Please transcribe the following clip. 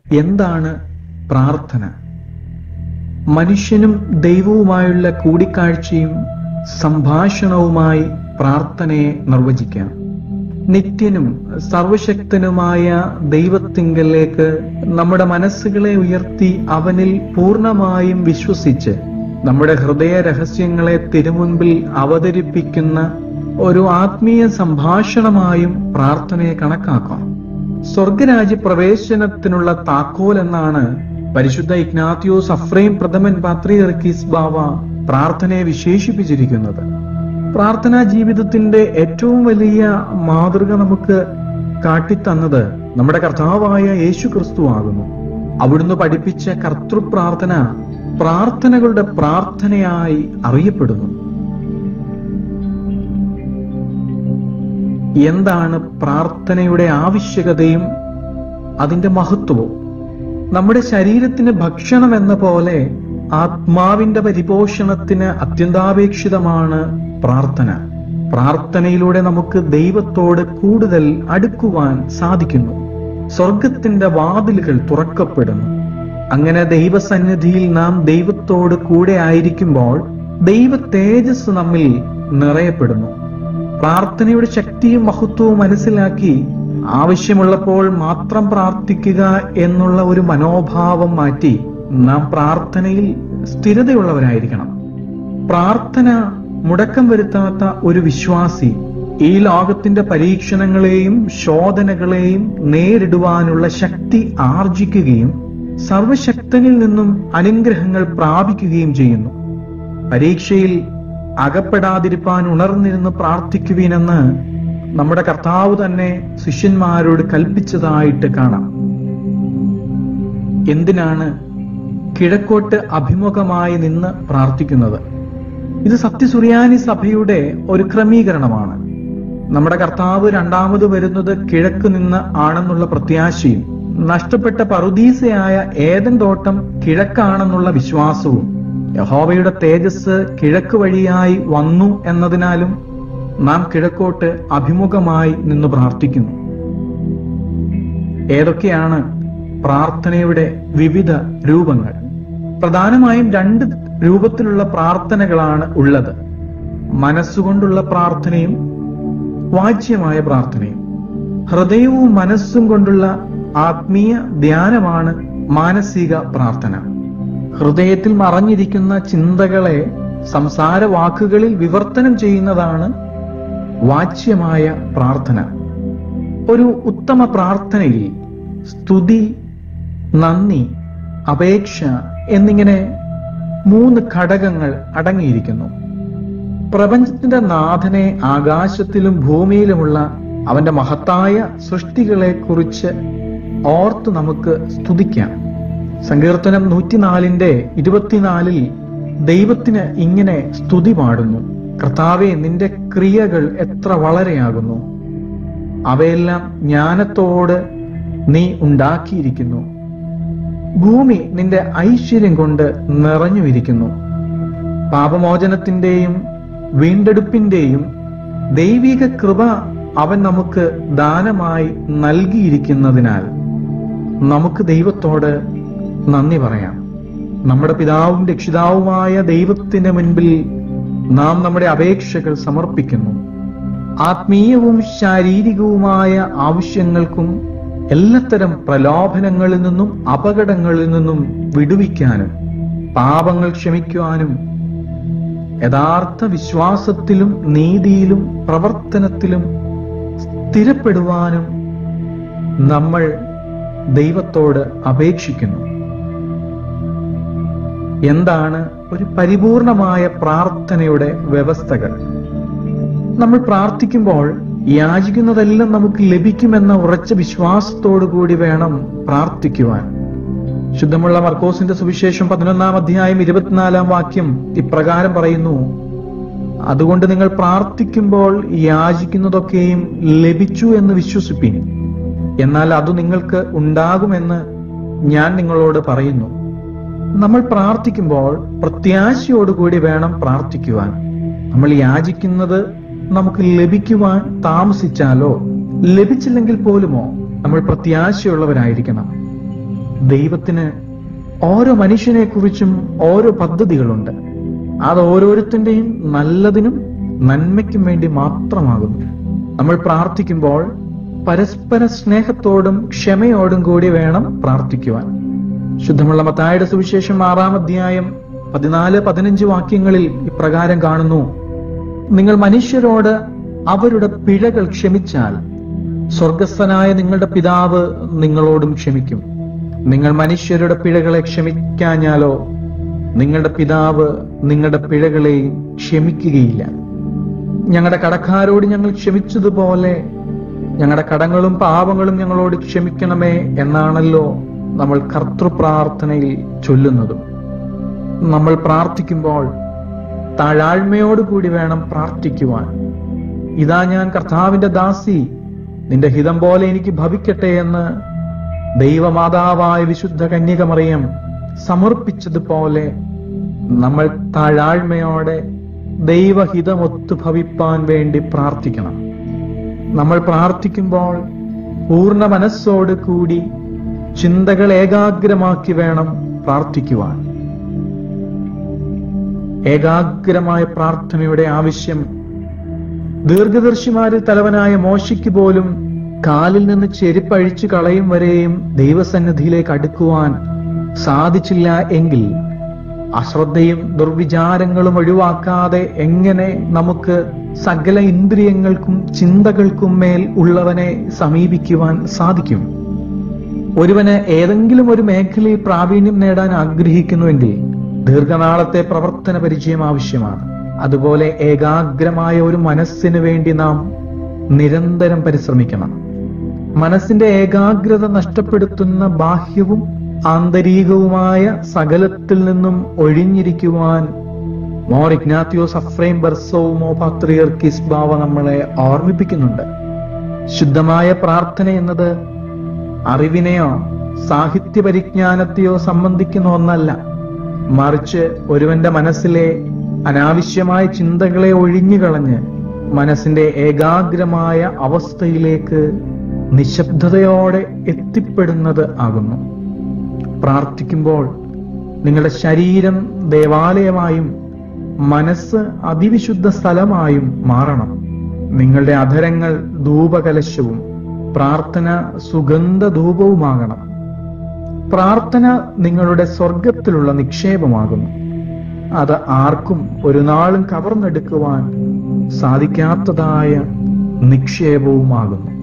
എന്താണ് പ്രാർത്ഥന മനുഷ്യനും ദൈവവുമായുള്ള കൂടിക്കാഴ്ചയും സംഭാഷണവുമായി പ്രാർത്ഥനയെ നിർവചിക്കാം നിത്യനും സർവശക്തനുമായ ദൈവത്തിങ്കലേക്ക് നമ്മുടെ മനസ്സുകളെ ഉയർത്തി അവനിൽ പൂർണ്ണമായും വിശ്വസിച്ച് നമ്മുടെ ഹൃദയ രഹസ്യങ്ങളെ തിരുമുൻപിൽ അവതരിപ്പിക്കുന്ന ഒരു ആത്മീയ സംഭാഷണമായും പ്രാർത്ഥനയെ കണക്കാക്കാം സ്വർഗരാജ്യ പ്രവേശനത്തിനുള്ള താക്കോൽ എന്നാണ് പരിശുദ്ധ ഇഗ്നാത്തിയോസ് അഫ്രൈം പ്രഥമൻ പാത്രിയർക്കീസ് ബാവ പ്രാർത്ഥനയെ വിശേഷിപ്പിച്ചിരിക്കുന്നത് പ്രാർത്ഥനാ ജീവിതത്തിന്റെ ഏറ്റവും വലിയ മാതൃക നമുക്ക് കാട്ടിത്തന്നത് നമ്മുടെ കർത്താവായ യേശു ക്രിസ്തു ആകുന്നു അവിടുന്ന് പഠിപ്പിച്ച കർത്തൃപ്രാർത്ഥന പ്രാർത്ഥനകളുടെ പ്രാർത്ഥനയായി അറിയപ്പെടുന്നു എന്താണ് പ്രാർത്ഥനയുടെ ആവശ്യകതയും അതിന്റെ മഹത്വവും നമ്മുടെ ശരീരത്തിന് ഭക്ഷണം എന്ന പോലെ ആത്മാവിന്റെ പരിപോഷണത്തിന് അത്യന്താപേക്ഷിതമാണ് പ്രാർത്ഥന പ്രാർത്ഥനയിലൂടെ നമുക്ക് ദൈവത്തോട് കൂടുതൽ അടുക്കുവാൻ സാധിക്കുന്നു സ്വർഗത്തിന്റെ വാതിലുകൾ തുറക്കപ്പെടുന്നു അങ്ങനെ ദൈവസന്നിധിയിൽ നാം ദൈവത്തോട് കൂടെ ആയിരിക്കുമ്പോൾ ദൈവ തേജസ് നമ്മിൽ നിറയപ്പെടുന്നു പ്രാർത്ഥനയുടെ ശക്തിയും മഹത്വവും മനസ്സിലാക്കി ആവശ്യമുള്ളപ്പോൾ മാത്രം പ്രാർത്ഥിക്കുക എന്നുള്ള ഒരു മനോഭാവം മാറ്റി നാം പ്രാർത്ഥനയിൽ സ്ഥിരതയുള്ളവരായിരിക്കണം പ്രാർത്ഥന മുടക്കം വരുത്താത്ത ഒരു വിശ്വാസി ഈ ലോകത്തിന്റെ പരീക്ഷണങ്ങളെയും ശോധനകളെയും നേരിടുവാനുള്ള ശക്തി ആർജിക്കുകയും സർവശക്തനിൽ നിന്നും അനുഗ്രഹങ്ങൾ പ്രാപിക്കുകയും ചെയ്യുന്നു പരീക്ഷയിൽ അകപ്പെടാതിരിപ്പാൻ ഉണർന്നിരുന്ന് പ്രാർത്ഥിക്കുവീനെന്ന് നമ്മുടെ കർത്താവ് തന്നെ ശിഷ്യന്മാരോട് കൽപ്പിച്ചതായിട്ട് കാണാം എന്തിനാണ് കിഴക്കോട്ട് അഭിമുഖമായി നിന്ന് പ്രാർത്ഥിക്കുന്നത് ഇത് സത്യസുറിയാനി സഭയുടെ ഒരു ക്രമീകരണമാണ് നമ്മുടെ കർത്താവ് രണ്ടാമത് വരുന്നത് കിഴക്ക് നിന്ന് ആണെന്നുള്ള പ്രത്യാശയും നഷ്ടപ്പെട്ട പറുദീസയായ ഏതൻ തോട്ടം കിഴക്കാണെന്നുള്ള വിശ്വാസവും യഹോവയുടെ തേജസ് കിഴക്ക് വഴിയായി വന്നു എന്നതിനാലും നാം കിഴക്കോട്ട് അഭിമുഖമായി നിന്ന് പ്രാർത്ഥിക്കുന്നു ഏതൊക്കെയാണ് പ്രാർത്ഥനയുടെ വിവിധ രൂപങ്ങൾ പ്രധാനമായും രണ്ട് രൂപത്തിലുള്ള പ്രാർത്ഥനകളാണ് ഉള്ളത് മനസ്സുകൊണ്ടുള്ള പ്രാർത്ഥനയും വാച്യമായ പ്രാർത്ഥനയും ഹൃദയവും മനസ്സും കൊണ്ടുള്ള ആത്മീയ ധ്യാനമാണ് മാനസിക പ്രാർത്ഥന ഹൃദയത്തിൽ മറഞ്ഞിരിക്കുന്ന ചിന്തകളെ സംസാര വാക്കുകളിൽ വിവർത്തനം ചെയ്യുന്നതാണ് വാച്യമായ പ്രാർത്ഥന ഒരു ഉത്തമ പ്രാർത്ഥനയിൽ സ്തുതി നന്ദി അപേക്ഷ എന്നിങ്ങനെ മൂന്ന് ഘടകങ്ങൾ അടങ്ങിയിരിക്കുന്നു പ്രപഞ്ചത്തിന്റെ നാഥനെ ആകാശത്തിലും ഭൂമിയിലുമുള്ള അവന്റെ മഹത്തായ സൃഷ്ടികളെ കുറിച്ച് ഓർത്ത് നമുക്ക് സ്തുതിക്കാം സങ്കീർത്തനം നൂറ്റിനാലിന്റെ ഇരുപത്തിനാലിൽ ദൈവത്തിന് ഇങ്ങനെ സ്തുതി പാടുന്നു കർത്താവെ നിന്റെ ക്രിയകൾ എത്ര വളരെയാകുന്നു അവയെല്ലാം ജ്ഞാനത്തോട് നീ ഉണ്ടാക്കിയിരിക്കുന്നു ഭൂമി നിന്റെ ഐശ്വര്യം കൊണ്ട് നിറഞ്ഞുമിരിക്കുന്നു പാപമോചനത്തിന്റെയും വീണ്ടെടുപ്പിന്റെയും ദൈവിക കൃപ അവൻ നമുക്ക് ദാനമായി നൽകിയിരിക്കുന്നതിനാൽ നമുക്ക് ദൈവത്തോട് നന്ദി പറയാം നമ്മുടെ പിതാവും രക്ഷിതാവുമായ ദൈവത്തിന്റെ മുൻപിൽ നാം നമ്മുടെ അപേക്ഷകൾ സമർപ്പിക്കുന്നു ആത്മീയവും ശാരീരികവുമായ ആവശ്യങ്ങൾക്കും എല്ലാത്തരം പ്രലോഭനങ്ങളിൽ നിന്നും അപകടങ്ങളിൽ നിന്നും വിടുവിക്കാനും പാപങ്ങൾ ക്ഷമിക്കുവാനും യഥാർത്ഥ വിശ്വാസത്തിലും നീതിയിലും പ്രവർത്തനത്തിലും സ്ഥിരപ്പെടുവാനും നമ്മൾ ദൈവത്തോട് അപേക്ഷിക്കുന്നു എന്താണ് ഒരു പരിപൂർണമായ പ്രാർത്ഥനയുടെ വ്യവസ്ഥകൾ നമ്മൾ പ്രാർത്ഥിക്കുമ്പോൾ യാചിക്കുന്നതെല്ലാം നമുക്ക് ലഭിക്കുമെന്ന ഉറച്ച വിശ്വാസത്തോടു കൂടി വേണം പ്രാർത്ഥിക്കുവാൻ ശുദ്ധമുള്ള മർക്കോസിന്റെ സുവിശേഷം പതിനൊന്നാം അധ്യായം ഇരുപത്തിനാലാം വാക്യം ഇപ്രകാരം പറയുന്നു അതുകൊണ്ട് നിങ്ങൾ പ്രാർത്ഥിക്കുമ്പോൾ യാചിക്കുന്നതൊക്കെയും ലഭിച്ചു എന്ന് വിശ്വസിപ്പിൻ എന്നാൽ അത് നിങ്ങൾക്ക് ഉണ്ടാകുമെന്ന് ഞാൻ നിങ്ങളോട് പറയുന്നു നമ്മൾ പ്രാർത്ഥിക്കുമ്പോൾ പ്രത്യാശയോടുകൂടി വേണം പ്രാർത്ഥിക്കുവാൻ നമ്മൾ യാചിക്കുന്നത് നമുക്ക് ലഭിക്കുവാൻ താമസിച്ചാലോ ലഭിച്ചില്ലെങ്കിൽ പോലുമോ നമ്മൾ പ്രത്യാശയുള്ളവരായിരിക്കണം ദൈവത്തിന് ഓരോ മനുഷ്യനെ കുറിച്ചും ഓരോ പദ്ധതികളുണ്ട് അത് ഓരോരുത്തന്റെയും നല്ലതിനും നന്മയ്ക്കും വേണ്ടി മാത്രമാകുന്നു നമ്മൾ പ്രാർത്ഥിക്കുമ്പോൾ പരസ്പര സ്നേഹത്തോടും ക്ഷമയോടും കൂടി വേണം പ്രാർത്ഥിക്കുവാൻ ശുദ്ധമുള്ള മത്തായുടെ സുവിശേഷം ആറാം അധ്യായം പതിനാല് പതിനഞ്ച് വാക്യങ്ങളിൽ ഇപ്രകാരം കാണുന്നു നിങ്ങൾ മനുഷ്യരോട് അവരുടെ പിഴകൾ ക്ഷമിച്ചാൽ സ്വർഗസ്ഥനായ നിങ്ങളുടെ പിതാവ് നിങ്ങളോടും ക്ഷമിക്കും നിങ്ങൾ മനുഷ്യരുടെ പിഴകളെ ക്ഷമിക്കാഞ്ഞാലോ നിങ്ങളുടെ പിതാവ് നിങ്ങളുടെ പിഴകളെ ക്ഷമിക്കുകയില്ല ഞങ്ങളുടെ കടക്കാരോട് ഞങ്ങൾ ക്ഷമിച്ചതുപോലെ ഞങ്ങളുടെ കടങ്ങളും പാപങ്ങളും ഞങ്ങളോട് ക്ഷമിക്കണമേ എന്നാണല്ലോ നമ്മൾ കർത്തൃപ്രാർത്ഥനയിൽ ചൊല്ലുന്നതും നമ്മൾ പ്രാർത്ഥിക്കുമ്പോൾ താഴാഴ്മയോട് കൂടി വേണം പ്രാർത്ഥിക്കുവാൻ ഇതാ ഞാൻ കർത്താവിന്റെ ദാസി നിന്റെ ഹിതം പോലെ എനിക്ക് ഭവിക്കട്ടെ എന്ന് ദൈവമാതാവായ വിശുദ്ധ കന്യകമറിയം സമർപ്പിച്ചതുപോലെ നമ്മൾ താഴാഴ്മയോടെ ദൈവഹിതമൊത്തു ഭവിപ്പാൻ വേണ്ടി പ്രാർത്ഥിക്കണം നമ്മൾ പ്രാർത്ഥിക്കുമ്പോൾ പൂർണ്ണ മനസ്സോട് കൂടി ചിന്തകൾ ഏകാഗ്രമാക്കി വേണം പ്രാർത്ഥിക്കുവാൻ ഏകാഗ്രമായ പ്രാർത്ഥനയുടെ ആവശ്യം ദീർഘദർശിമാരിൽ തലവനായ മോശയ്ക്ക് പോലും കാലിൽ നിന്ന് ചെരുപ്പഴിച്ചു കളയും വരെയും ദൈവസന്നിധിയിലേക്ക് അടുക്കുവാൻ സാധിച്ചില്ല എങ്കിൽ അശ്രദ്ധയും ദുർവിചാരങ്ങളും ഒഴിവാക്കാതെ എങ്ങനെ നമുക്ക് സകല ഇന്ദ്രിയങ്ങൾക്കും ചിന്തകൾക്കും മേൽ ഉള്ളവനെ സമീപിക്കുവാൻ സാധിക്കും ഒരുവന് ഏതെങ്കിലും ഒരു മേഖലയിൽ പ്രാവീണ്യം നേടാൻ ആഗ്രഹിക്കുന്നുവെങ്കിൽ ദീർഘനാളത്തെ പ്രവർത്തന പരിചയം ആവശ്യമാണ് അതുപോലെ ഏകാഗ്രമായ ഒരു മനസ്സിന് വേണ്ടി നാം നിരന്തരം പരിശ്രമിക്കണം മനസ്സിന്റെ ഏകാഗ്രത നഷ്ടപ്പെടുത്തുന്ന ബാഹ്യവും ആന്തരികവുമായ സകലത്തിൽ നിന്നും ഒഴിഞ്ഞിരിക്കുവാൻ മോർ ഇഗ്നാത്തിയോസ് അഫ്രൈം ബർസോമോ പാത്രിയർ കിസ്ബാവ നമ്മളെ ഓർമ്മിപ്പിക്കുന്നുണ്ട് ശുദ്ധമായ പ്രാർത്ഥന എന്നത് അറിവിനെയോ സാഹിത്യ പരിജ്ഞാനത്തെയോ സംബന്ധിക്കുന്ന ഒന്നല്ല മറിച്ച് ഒരുവന്റെ മനസ്സിലെ അനാവശ്യമായ ചിന്തകളെ ഒഴിഞ്ഞുകളഞ്ഞ് മനസ്സിന്റെ ഏകാഗ്രമായ അവസ്ഥയിലേക്ക് നിശബ്ദതയോടെ എത്തിപ്പെടുന്നത് ആകുന്നു പ്രാർത്ഥിക്കുമ്പോൾ നിങ്ങളുടെ ശരീരം ദേവാലയമായും മനസ്സ് അതിവിശുദ്ധ സ്ഥലമായും മാറണം നിങ്ങളുടെ അധരങ്ങൾ ധൂപകലശവും പ്രാർത്ഥന സുഗന്ധ ധൂപവുമാകണം പ്രാർത്ഥന നിങ്ങളുടെ സ്വർഗത്തിലുള്ള നിക്ഷേപമാകുന്നു അത് ആർക്കും ഒരു നാളും കവർന്നെടുക്കുവാൻ സാധിക്കാത്തതായ നിക്ഷേപവുമാകുന്നു